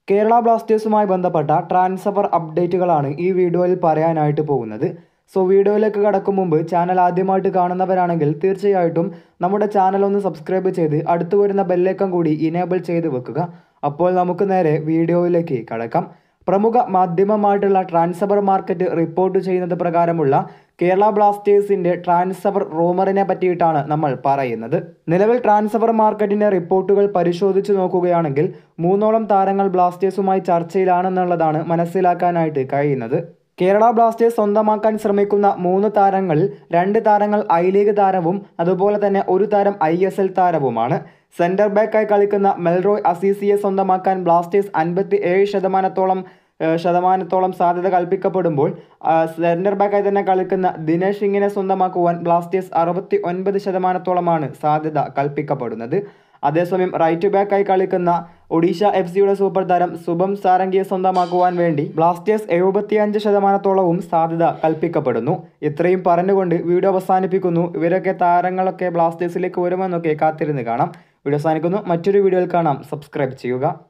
കേരള ബ്ലാസ്റ്റേഴ്സുമായി ബന്ധപ്പെട്ട ട്രാൻസ്ഫർ അപ്ഡേറ്റുകളാണ് ഈ വീഡിയോയിൽ പറയാനായിട്ട് പോകുന്നത് സോ വീഡിയോയിലേക്ക് കടക്കും മുമ്പ് ചാനൽ ആദ്യമായിട്ട് കാണുന്നവരാണെങ്കിൽ തീർച്ചയായിട്ടും നമ്മുടെ ചാനൽ ഒന്ന് സബ്സ്ക്രൈബ് ചെയ്ത് അടുത്ത് വരുന്ന ബെല്ലേക്കം കൂടി ഇനേബിൾ ചെയ്ത് വെക്കുക അപ്പോൾ നമുക്ക് നേരെ വീഡിയോയിലേക്ക് കടക്കാം പ്രമുഖ മാധ്യമമായിട്ടുള്ള ട്രാൻസ്ഫർ മാർക്കറ്റ് റിപ്പോർട്ട് ചെയ്യുന്നത് പ്രകാരമുള്ള കേരള ബ്ലാസ്റ്റേഴ്സിന്റെ ട്രാൻസ്ഫർ റൂമറിനെ പറ്റിയിട്ടാണ് നമ്മൾ പറയുന്നത് നിലവിൽ ട്രാൻസ്ഫർ മാർക്കറ്റിന്റെ റിപ്പോർട്ടുകൾ പരിശോധിച്ച് നോക്കുകയാണെങ്കിൽ മൂന്നോളം താരങ്ങൾ ബ്ലാസ്റ്റേഴ്സുമായി ചർച്ചയിലാണെന്നുള്ളതാണ് മനസ്സിലാക്കാനായിട്ട് കഴിയുന്നത് കേരള ബ്ലാസ്റ്റേഴ്സ് സ്വന്തമാക്കാൻ ശ്രമിക്കുന്ന മൂന്ന് താരങ്ങളിൽ രണ്ട് താരങ്ങൾ ഐ ലീഗ് താരവും അതുപോലെ തന്നെ ഒരു താരം ഐ എസ് എൽ താരവുമാണ് സെന്റർ ബാക്കായി കളിക്കുന്ന മെൽറോയ് അസീസിയെ സ്വന്തമാക്കാൻ ബ്ലാസ്റ്റേഴ്സ് അൻപത്തി ഏഴ് ശതമാനത്തോളം ഏഹ് ശതമാനത്തോളം സാധ്യത കൽപ്പിക്കപ്പെടുമ്പോൾ ആ, സെന്റർ ബാക്കായി തന്നെ കളിക്കുന്ന ദിനേഷ് സിംഗിനെ സ്വന്തമാക്കുവാൻ ബ്ലാസ്റ്റേഴ്സ് അറുപത്തി ഒൻപത് ശതമാനത്തോളമാണ് സാധ്യത കൽപ്പിക്കപ്പെടുന്നത് അതേസമയം റൈറ്റ് ബാക്കായി കളിക്കുന്ന ഒഡീഷ എഫ് സിയുടെ സൂപ്പർ താരം ശുഭം സാരംഗിയെ സ്വന്തമാക്കുവാൻ വേണ്ടി ബ്ലാസ്റ്റേഴ്സ് എഴുപത്തിയഞ്ച് ശതമാനത്തോളവും സാധ്യത കൽപ്പിക്കപ്പെടുന്നു ഇത്രയും പറഞ്ഞുകൊണ്ട് വീഡിയോ അവസാനിപ്പിക്കുന്നു ഇവരൊക്കെ താരങ്ങളൊക്കെ ബ്ലാസ്റ്റേഴ്സിലേക്ക് വരുമെന്നൊക്കെ കാത്തിരുന്ന് കാണാം വീഡിയോ അവസാനിക്കുന്നു മറ്റൊരു വീഡിയോയിൽ കാണാം സബ്സ്ക്രൈബ് ചെയ്യുക